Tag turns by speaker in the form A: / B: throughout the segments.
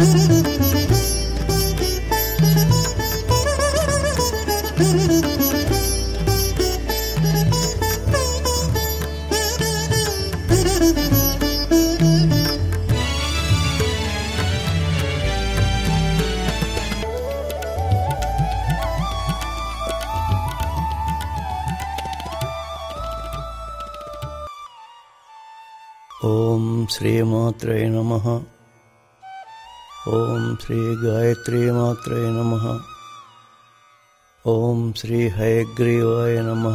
A: ఓం శ్రీమాత్రే నమ ఓం శ్రీ గాయత్రీ మాత్రే నమ ఓం శ్రీ హయగ్రీవాయ నమ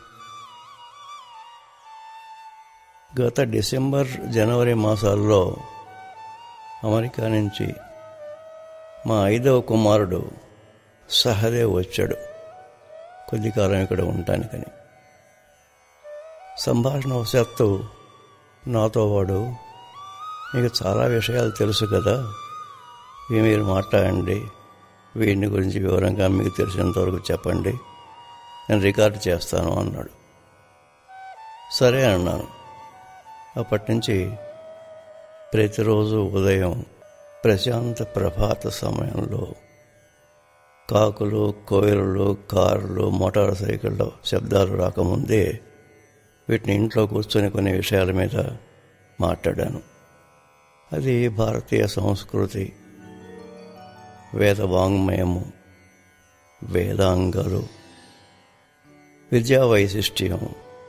A: గత డిసెంబర్ జనవరి మాసాల్లో అమెరికా నుంచి మా ఐదవ కుమారుడు సహదేవ్ వచ్చాడు కొద్ది కాలం ఇక్కడ ఉండటానికని సంభాషణ వశాత్తు నాతో వాడు మీకు చాలా విషయాలు తెలుసు కదా ఇవి మీరు మాట్లాడండి వీడిని గురించి వివరంగా మీకు తెలిసినంతవరకు చెప్పండి నేను రికార్డు చేస్తాను అన్నాడు సరే అన్నాను అప్పటి నుంచి ప్రతిరోజు ఉదయం ప్రశాంత ప్రభాత సమయంలో కాకులు కోయిలలు కార్లు మోటార్ సైకిళ్ళు శబ్దాలు రాకముందే వీటిని ఇంట్లో కూర్చొని కొన్ని విషయాల మీద మాట్లాడాను అది భారతీయ సంస్కృతి వేద వాంగ్మయము వేదాంగాలు విద్యా వైశిష్ట్యం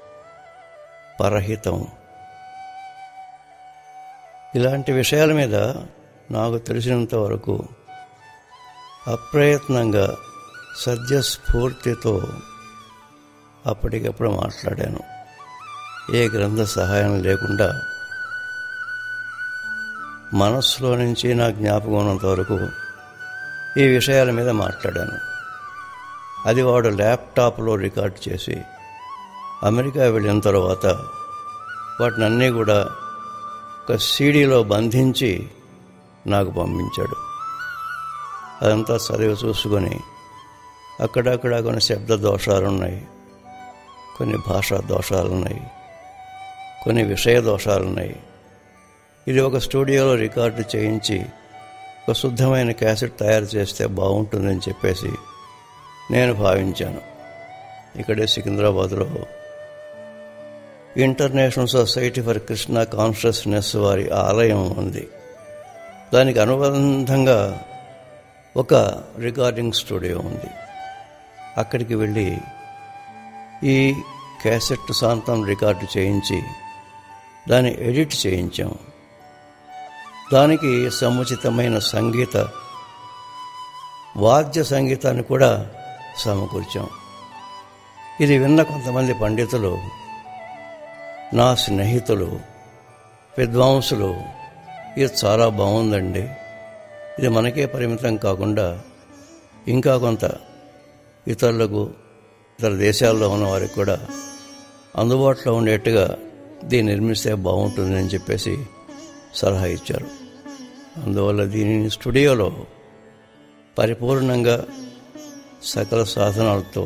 A: పరహితం ఇలాంటి విషయాల మీద నాకు తెలిసినంత వరకు అప్రయత్నంగా సద్యస్ఫూర్తితో అప్పటికప్పుడు మాట్లాడాను ఏ గ్రంథ సహాయం లేకుండా మనస్సులో నుంచి నా జ్ఞాపకం ఉన్నంత వరకు ఈ విషయాల మీద మాట్లాడాను అది వాడు ల్యాప్టాప్లో రికార్డ్ చేసి అమెరికా వెళ్ళిన తర్వాత వాటిని అన్నీ కూడా ఒక సీడీలో బంధించి నాకు పంపించాడు అదంతా చదివి చూసుకొని అక్కడక్కడ కొన్ని శబ్ద దోషాలున్నాయి కొన్ని భాషా దోషాలున్నాయి కొన్ని విషయ దోషాలున్నాయి ఇది ఒక స్టూడియోలో రికార్డు చేయించి ఒక శుద్ధమైన క్యాసెట్ తయారు చేస్తే బాగుంటుందని చెప్పేసి నేను భావించాను ఇక్కడే సికింద్రాబాద్లో international society for Krishna consciousness వారి ఆలయం ఉంది దానికి అనుబంధంగా ఒక రికార్డింగ్ స్టూడియో ఉంది అక్కడికి వెళ్ళి ఈ క్యాసెట్ శాంతం రికార్డు చేయించి దాన్ని ఎడిట్ చేయించాం దానికి సముచితమైన సంగీత వాద్య సంగీతాన్ని కూడా సమకూర్చాం ఇది విన్న కొంతమంది పండితులు నా స్నేహితులు విద్వాంసులు ఇది చాలా బాగుందండి ఇది మనకే పరిమితం కాకుండా ఇంకా కొంత ఇతరులకు ఇతర దేశాల్లో ఉన్న వారికి కూడా అందుబాటులో ఉండేట్టుగా దీన్ని నిర్మిస్తే బాగుంటుందని చెప్పేసి సలహా ఇచ్చారు అందువల్ల దీనిని స్టూడియోలో పరిపూర్ణంగా సకల సాధనాలతో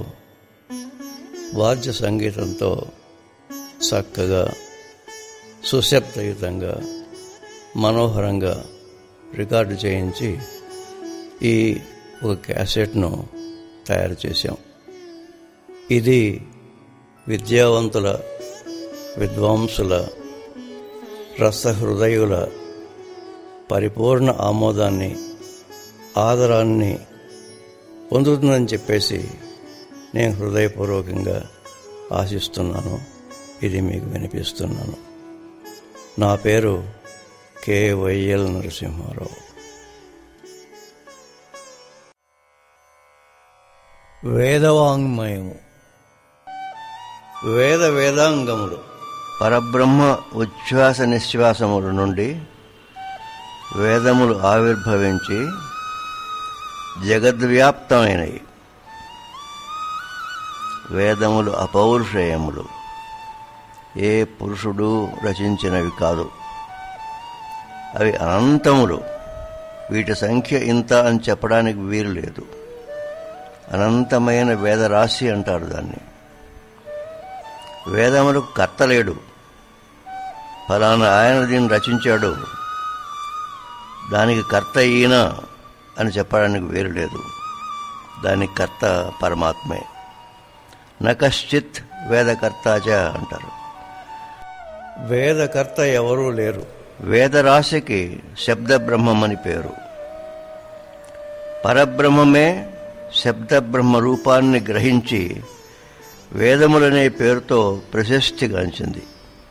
A: వాద్య సంగీతంతో చక్కగా సుశబ్దయుతంగా మనోహరంగా రికార్డు చేయించి ఈ ఒక క్యాసెట్ను తయారు చేశాం ఇది విద్యావంతుల విద్వాంసుల రసహృదయుల పరిపూర్ణ ఆమోదాన్ని ఆదరాన్ని పొందుతుందని చెప్పేసి నేను హృదయపూర్వకంగా ఆశిస్తున్నాను ఇది మీకు వినిపిస్తున్నాను నా పేరు కేవైఎల్ నరసింహారావు వేదవాంగ్మయము వేద వేదాంగములు పరబ్రహ్మ ఉచ్ఛ్వాస నిశ్వాసముల నుండి వేదములు ఆవిర్భవించి జగద్వ్యాప్తమైనవి వేదములు అపౌరుషేయములు ఏ పురుషుడు రచించినవి కాదు అవి అనంతములు వీటి సంఖ్య ఇంత అని చెప్పడానికి వీలు లేదు అనంతమైన వేదరాశి అంటారు దాన్ని వేదములకు కర్తలేడు ఫలానా ఆయన దీన్ని రచించాడు దానికి కర్త ఈయన అని చెప్పడానికి వేరు లేదు దానికి కర్త పరమాత్మే నకశ్చిత్ వేదకర్తాచ అంటారు
B: వేదకర్త ఎవరూ లేరు
A: వేదరాశికి శబ్ద బ్రహ్మం అని పేరు పరబ్రహ్మమే శబ్ద బ్రహ్మ రూపాన్ని గ్రహించి వేదములనే పేరుతో ప్రశస్తిగాంచింది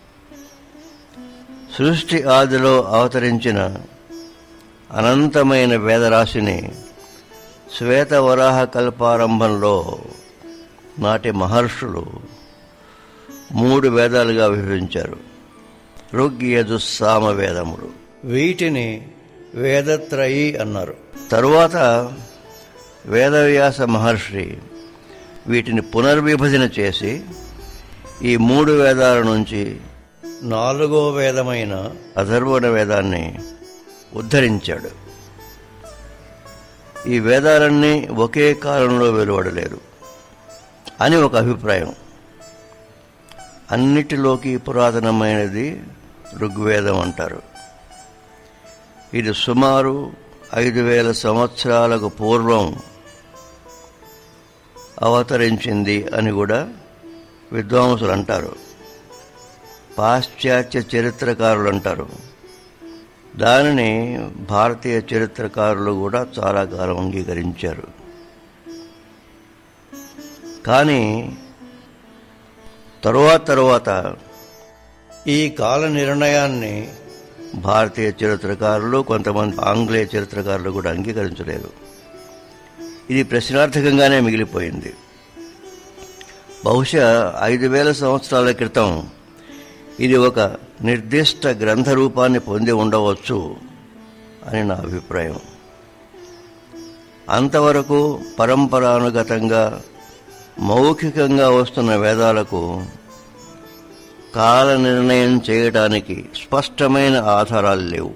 A: సృష్టి ఆదిలో అవతరించిన అనంతమైన వేదరాశిని శ్వేతవరాహ కల్పారంభంలో నాటి మహర్షులు మూడు వేదాలుగా విభజించారు ఋగ్యజు సామ వేదములు
B: వీటిని వేదత్రయి అన్నారు
A: తరువాత వేదవ్యాస మహర్షి వీటిని పునర్విభజన చేసి ఈ మూడు వేదాల నుంచి
B: నాలుగో వేదమైన
A: అథర్వణ వేదాన్ని ఉద్ధరించాడు ఈ వేదాలన్నీ ఒకే కాలంలో వెలువడలేదు అని ఒక అభిప్రాయం అన్నిటిలోకి పురాతనమైనది ఋగ్వేదం అంటారు ఇది సుమారు ఐదు వేల సంవత్సరాలకు పూర్వం అవతరించింది అని కూడా విద్వాంసులు అంటారు పాశ్చాత్య చరిత్రకారులు అంటారు దానిని భారతీయ చరిత్రకారులు కూడా చాలా కాలం అంగీకరించారు కానీ తరువాత తరువాత
B: ఈ కాల నిర్ణయాన్ని
A: భారతీయ చరిత్రకారులు కొంతమంది ఆంగ్లేయ చరిత్రకారులు కూడా అంగీకరించలేదు ఇది ప్రశ్నార్థకంగానే మిగిలిపోయింది బహుశా ఐదు వేల సంవత్సరాల క్రితం ఇది ఒక నిర్దిష్ట గ్రంథ రూపాన్ని పొంది ఉండవచ్చు అని నా అభిప్రాయం అంతవరకు పరంపరానుగతంగా మౌఖికంగా వస్తున్న వేదాలకు కాల నిర్ణయం చేయడానికి స్పష్టమైన ఆధారాలు లేవు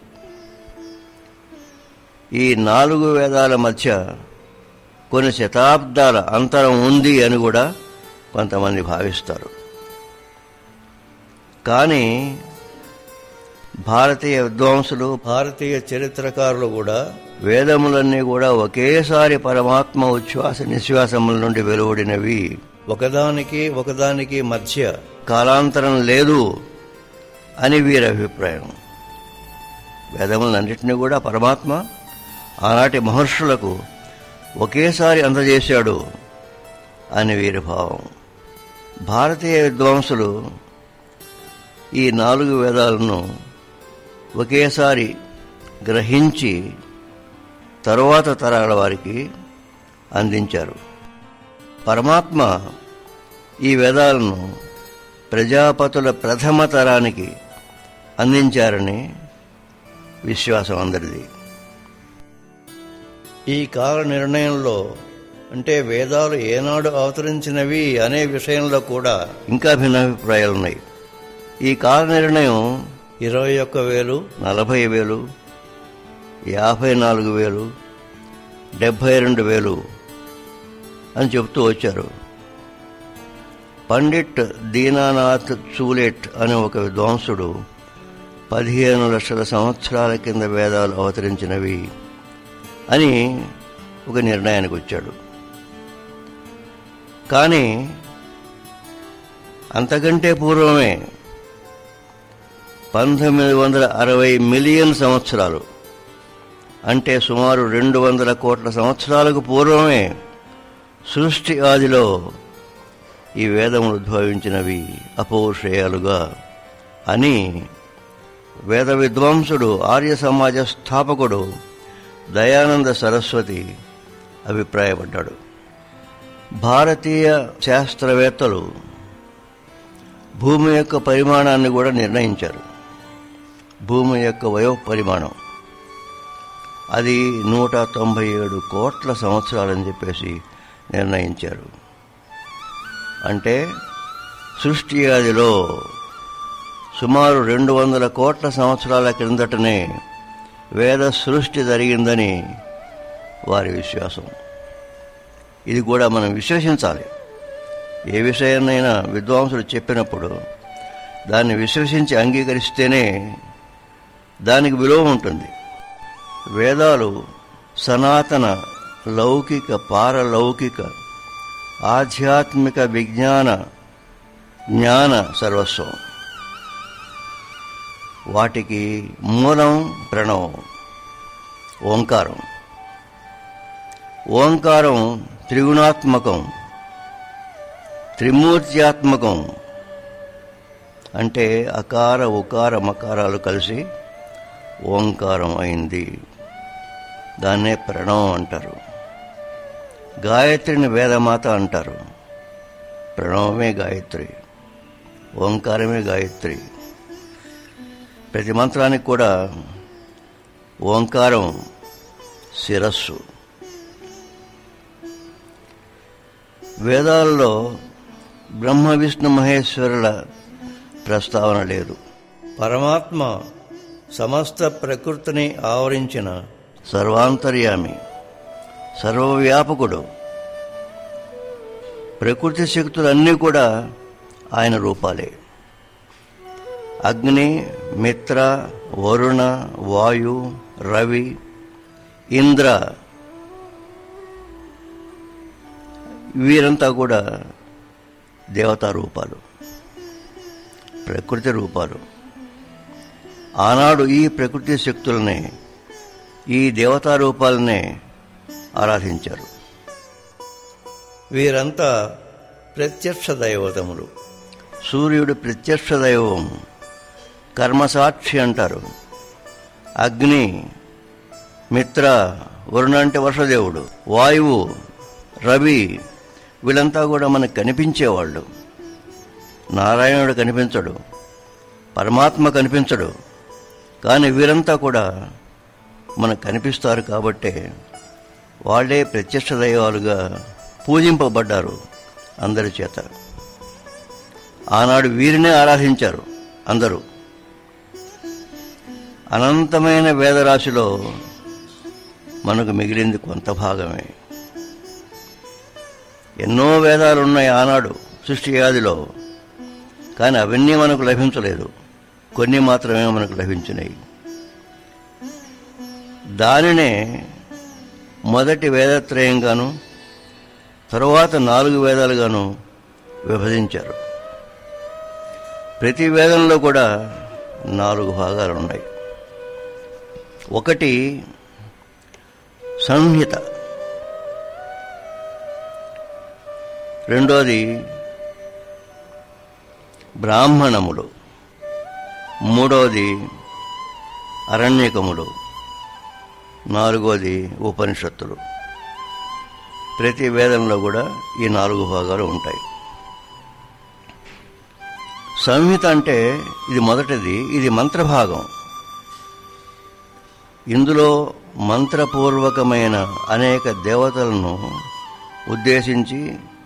A: ఈ నాలుగు వేదాల మధ్య కొన్ని శతాబ్దాల అంతరం ఉంది అని కూడా కొంతమంది భావిస్తారు కానీ భారతీయ విద్వాంసులు
B: భారతీయ చరిత్రకారులు కూడా
A: వేదములన్నీ కూడా ఒకేసారి పరమాత్మ ఉచ్ఛ్వాస నిశ్వాసముల నుండి వెలువడినవి
B: ఒకదానికి ఒకదానికి మధ్య
A: కాలాంతరం లేదు అని వీరి అభిప్రాయం వేదములన్నింటినీ కూడా పరమాత్మ ఆనాటి మహర్షులకు ఒకేసారి అందజేశాడు అని వీరి భావం భారతీయ విద్వాంసులు ఈ నాలుగు వేదాలను ఒకేసారి గ్రహించి తరువాత తరాల వారికి అందించారు పరమాత్మ ఈ వేదాలను ప్రజాపతుల ప్రథమ తరానికి అందించారని విశ్వాసం అందరిది
B: ఈ కాల నిర్ణయంలో అంటే వేదాలు ఏనాడు అవతరించినవి అనే విషయంలో కూడా
A: ఇంకా భిన్నాభిప్రాయాలు ఉన్నాయి ఈ కాల నిర్ణయం
B: ఇరవై ఒక్క వేలు
A: నలభై వేలు యాభై నాలుగు వేలు డెబ్భై రెండు వేలు అని చెప్తూ వచ్చారు పండిట్ దీనానాథ్ చూలేట్ అనే ఒక విద్వాంసుడు పదిహేను లక్షల సంవత్సరాల కింద వేదాలు అవతరించినవి అని ఒక నిర్ణయానికి వచ్చాడు కానీ అంతకంటే పూర్వమే పంతొమ్మిది వందల అరవై మిలియన్ సంవత్సరాలు అంటే సుమారు రెండు వందల కోట్ల సంవత్సరాలకు పూర్వమే సృష్టి ఆదిలో ఈ వేదములు ఉద్భవించినవి అపౌరుషేయాలుగా అని వేద విద్వాంసుడు ఆర్య సమాజ స్థాపకుడు దయానంద సరస్వతి అభిప్రాయపడ్డాడు భారతీయ శాస్త్రవేత్తలు భూమి యొక్క పరిమాణాన్ని కూడా నిర్ణయించారు భూమి యొక్క వయో పరిమాణం అది నూట తొంభై ఏడు కోట్ల సంవత్సరాలని చెప్పేసి నిర్ణయించారు అంటే సృష్టి ఆదిలో సుమారు రెండు వందల కోట్ల సంవత్సరాల క్రిందటనే వేద సృష్టి జరిగిందని వారి విశ్వాసం ఇది కూడా మనం విశ్వసించాలి ఏ విషయాన్నైనా విద్వాంసులు చెప్పినప్పుడు దాన్ని విశ్వసించి అంగీకరిస్తేనే దానికి విలువ ఉంటుంది వేదాలు సనాతన లౌకిక పారలౌకిక ఆధ్యాత్మిక విజ్ఞాన జ్ఞాన సర్వస్వం వాటికి మూలం ప్రణవం ఓంకారం ఓంకారం త్రిగుణాత్మకం త్రిమూర్త్యాత్మకం అంటే అకార ఉకార మకారాలు కలిసి ఓంకారం అయింది దాన్నే ప్రణవం అంటారు గాయత్రిని వేదమాత అంటారు ప్రణవమే గాయత్రి ఓంకారమే గాయత్రి ప్రతి మంత్రానికి కూడా ఓంకారం శిరస్సు వేదాల్లో బ్రహ్మ విష్ణు మహేశ్వరుల ప్రస్తావన లేదు పరమాత్మ సమస్త ప్రకృతిని ఆవరించిన సర్వాంతర్యామి సర్వవ్యాపకుడు ప్రకృతి శక్తులన్నీ కూడా ఆయన రూపాలే అగ్ని మిత్ర వరుణ వాయు రవి ఇంద్ర వీరంతా కూడా దేవతా రూపాలు ప్రకృతి రూపాలు ఆనాడు ఈ ప్రకృతి శక్తులనే ఈ దేవతా రూపాలనే ఆరాధించారు వీరంతా ప్రత్యక్ష దైవతములు సూర్యుడు ప్రత్యక్ష దైవం కర్మసాక్షి అంటారు అగ్ని మిత్ర వరుణ అంటే వర్షదేవుడు వాయువు రవి వీళ్ళంతా కూడా మనకు కనిపించేవాళ్ళు నారాయణుడు కనిపించడు పరమాత్మ కనిపించడు కానీ వీరంతా కూడా మనకు కనిపిస్తారు కాబట్టే వాళ్ళే ప్రత్యక్ష దైవాలుగా పూజింపబడ్డారు అందరి చేత ఆనాడు వీరినే ఆరాధించారు అందరూ అనంతమైన వేదరాశిలో మనకు మిగిలింది కొంత భాగమే ఎన్నో వేదాలు ఉన్నాయి ఆనాడు సృష్టి ఆదిలో కానీ అవన్నీ మనకు లభించలేదు కొన్ని మాత్రమే మనకు లభించినాయి దానినే మొదటి వేదత్రయంగాను తరువాత నాలుగు వేదాలుగాను విభజించారు ప్రతి వేదంలో కూడా నాలుగు భాగాలు ఉన్నాయి ఒకటి సంహిత రెండోది బ్రాహ్మణములు మూడవది అరణ్యకములు నాలుగోది ఉపనిషత్తులు ప్రతి వేదంలో కూడా ఈ నాలుగు భాగాలు ఉంటాయి సంహిత అంటే ఇది మొదటిది ఇది మంత్రభాగం ఇందులో మంత్రపూర్వకమైన అనేక దేవతలను ఉద్దేశించి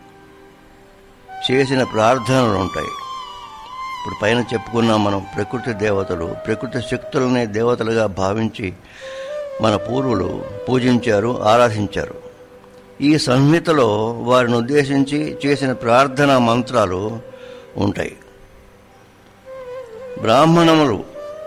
A: చేసిన ప్రార్థనలు ఉంటాయి ఇప్పుడు పైన చెప్పుకున్నాం మనం ప్రకృతి దేవతలు ప్రకృతి శక్తులనే దేవతలుగా భావించి మన పూర్వులు పూజించారు ఆరాధించారు ఈ సంహితలో వారిని ఉద్దేశించి చేసిన ప్రార్థనా మంత్రాలు ఉంటాయి బ్రాహ్మణములు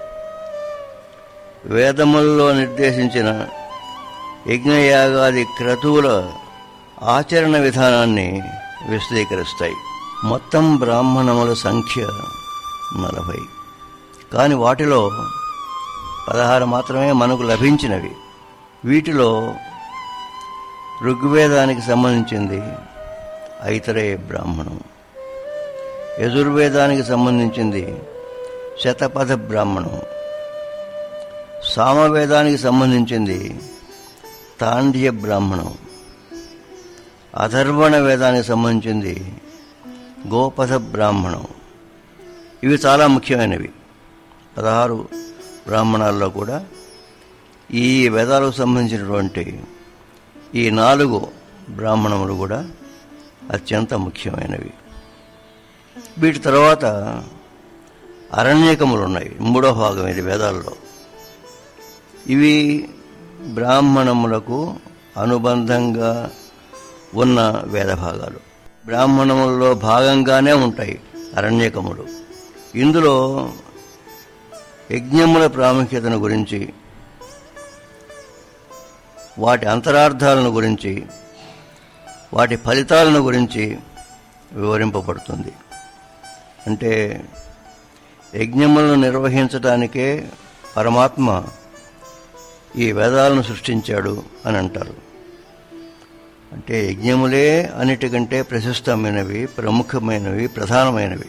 A: వేదములలో నిర్దేశించిన యజ్ఞయాగాది క్రతువుల ఆచరణ విధానాన్ని విశదీకరిస్తాయి మొత్తం బ్రాహ్మణముల సంఖ్య నలభై కానీ వాటిలో పదహారు మాత్రమే మనకు లభించినవి వీటిలో ఋగ్వేదానికి సంబంధించింది ఐతరేయ బ్రాహ్మణం యజుర్వేదానికి సంబంధించింది శతపథ బ్రాహ్మణం సామవేదానికి సంబంధించింది తాండ్య బ్రాహ్మణం అధర్వణ వేదానికి సంబంధించింది గోపథ బ్రాహ్మణం ఇవి చాలా ముఖ్యమైనవి పదహారు బ్రాహ్మణాల్లో కూడా ఈ వేదాలకు సంబంధించినటువంటి ఈ నాలుగు బ్రాహ్మణములు కూడా అత్యంత ముఖ్యమైనవి వీటి తర్వాత అరణ్యకములు ఉన్నాయి మూడో భాగం ఇది వేదాల్లో ఇవి బ్రాహ్మణములకు అనుబంధంగా ఉన్న వేద భాగాలు బ్రాహ్మణములలో భాగంగానే ఉంటాయి అరణ్యకములు ఇందులో యజ్ఞముల ప్రాముఖ్యతను గురించి వాటి అంతరార్థాలను గురించి వాటి ఫలితాలను గురించి వివరింపబడుతుంది అంటే యజ్ఞములను నిర్వహించడానికే పరమాత్మ ఈ వేదాలను సృష్టించాడు అని అంటారు అంటే యజ్ఞములే అన్నిటికంటే ప్రశస్తమైనవి ప్రముఖమైనవి ప్రధానమైనవి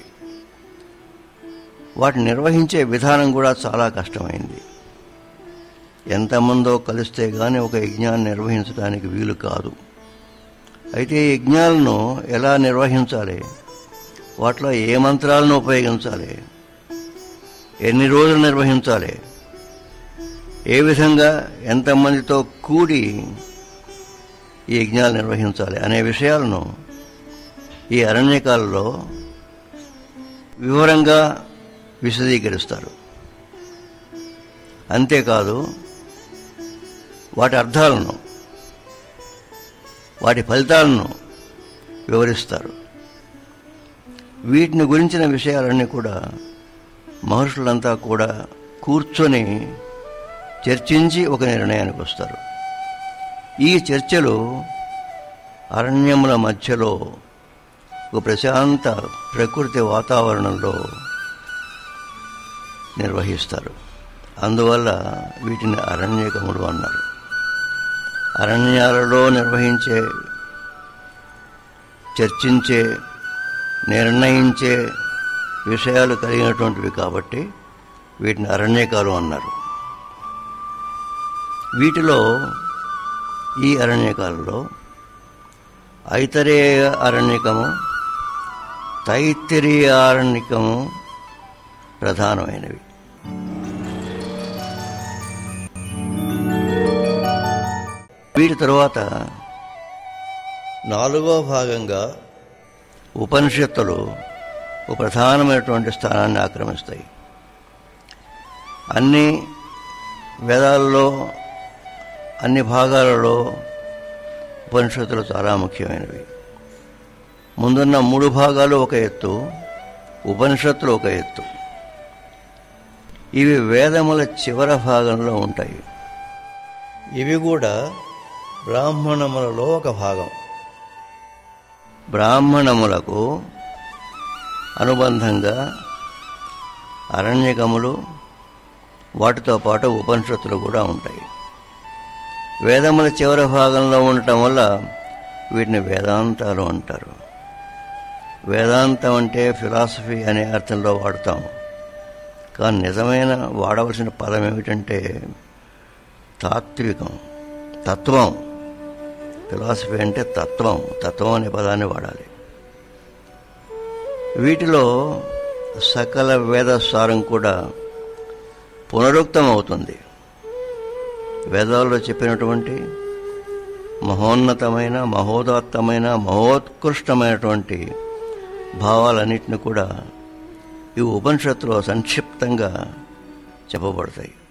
A: వాటిని నిర్వహించే విధానం కూడా చాలా కష్టమైంది ఎంతమందో కలిస్తే గాని ఒక యజ్ఞాన్ని నిర్వహించడానికి వీలు కాదు అయితే ఈ యజ్ఞాలను ఎలా నిర్వహించాలి వాటిలో ఏ మంత్రాలను ఉపయోగించాలి ఎన్ని రోజులు నిర్వహించాలి ఏ విధంగా ఎంతమందితో కూడి ఈ యజ్ఞాలు నిర్వహించాలి అనే విషయాలను ఈ అరణ్యకాలలో వివరంగా విశదీకరిస్తారు అంతేకాదు వాటి అర్థాలను వాటి ఫలితాలను వివరిస్తారు వీటిని గురించిన విషయాలన్నీ కూడా మహర్షులంతా కూడా కూర్చొని చర్చించి ఒక నిర్ణయానికి వస్తారు ఈ చర్చలు అరణ్యముల మధ్యలో ఒక ప్రశాంత ప్రకృతి వాతావరణంలో నిర్వహిస్తారు అందువల్ల వీటిని అరణ్యకములు అన్నారు అరణ్యాలలో నిర్వహించే చర్చించే నిర్ణయించే విషయాలు కలిగినటువంటివి కాబట్టి వీటిని అరణ్యకాలు అన్నారు వీటిలో ఈ అరణ్యకాలలో ఐతరేయ అరణ్యకము తైత్తిరీయ అరణ్యకము ప్రధానమైనవి వీటి తరువాత నాలుగో భాగంగా ఉపనిషత్తులు ఒక ప్రధానమైనటువంటి స్థానాన్ని ఆక్రమిస్తాయి అన్ని వేదాలలో అన్ని భాగాలలో ఉపనిషత్తులు చాలా ముఖ్యమైనవి ముందున్న మూడు భాగాలు ఒక ఎత్తు ఉపనిషత్తులు ఒక ఎత్తు ఇవి వేదముల చివర భాగంలో ఉంటాయి ఇవి కూడా బ్రాహ్మణములలో ఒక భాగం బ్రాహ్మణములకు అనుబంధంగా అరణ్యకములు వాటితో పాటు ఉపనిషత్తులు కూడా ఉంటాయి వేదముల చివరి భాగంలో ఉండటం వల్ల వీటిని వేదాంతాలు అంటారు వేదాంతం అంటే ఫిలాసఫీ అనే అర్థంలో వాడతాం కానీ నిజమైన వాడవలసిన పదం ఏమిటంటే తాత్వికం తత్వం ఫిలాసఫీ అంటే తత్వం తత్వం అనే పదాన్ని వాడాలి వీటిలో సకల వేదసారం కూడా పునరుక్తం అవుతుంది వేదాల్లో చెప్పినటువంటి మహోన్నతమైన మహోదాత్తమైన మహోత్కృష్టమైనటువంటి భావాలన్నింటిని కూడా ఈ ఉపనిషత్తులో సంక్షిప్తంగా చెప్పబడతాయి